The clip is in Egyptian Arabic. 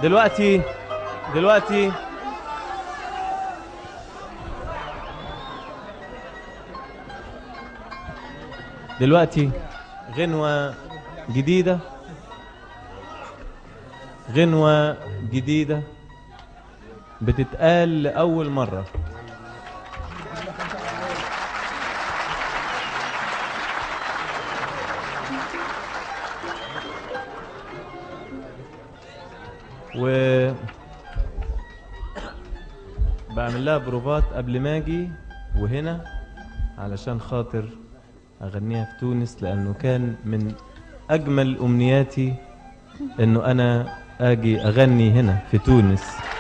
دلوقتي دلوقتي دلوقتي غنوة جديدة غنوة جديدة بتتقال لأول مرة و بعمل لها بروفات قبل ما اجي وهنا علشان خاطر اغنيها في تونس لانه كان من اجمل امنياتي انه انا اجي اغني هنا في تونس